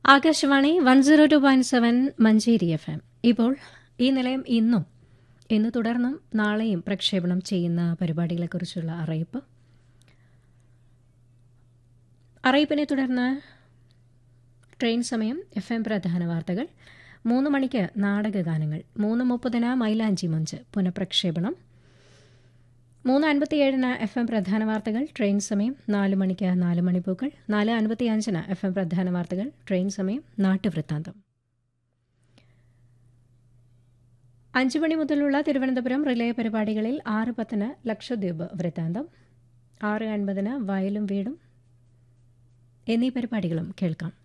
Akashvani one zero two point seven Manjeri F M ഇപ്പോൾ ഈ നിലയം ഇന്നും ഇന്ന് തുടർന്നും നാളെയും പ്രക്ഷേപണം ചെയ്യുന്ന പരിപാടികളെക്കുറിച്ചുള്ള അറിയിപ്പ് അറിയിപ്പിനെ തുടർന്ന് ട്രെയിൻ സമയം എഫ് എം പ്രധാന വാർത്തകൾ മൂന്ന് മണിക്ക് നാടകഗാനങ്ങൾ മൂന്ന് മുപ്പതിന് മൈലാഞ്ചി മഞ്ച് പുനഃപ്രക്ഷേപണം മൂന്ന് അൻപത്തിയേഴിന് എഫ് എം പ്രധാന വാർത്തകൾ ട്രെയിൻ സമയം നാല് മണിക്ക് നാല് മണിപ്പൂക്കൾ നാല് അൻപത്തിയഞ്ചിന് എഫ് എം പ്രധാന വാർത്തകൾ ട്രെയിൻ സമയം നാട്ടുവൃത്താന്തം അഞ്ചു മണി മുതലുള്ള തിരുവനന്തപുരം റിലേ പരിപാടികളിൽ ആറ് പത്തിന് ലക്ഷദ്വീപ് വൃത്താന്തം ആറ് അൻപതിന് വയലും വീടും എന്നീ പരിപാടികളും കേൾക്കാം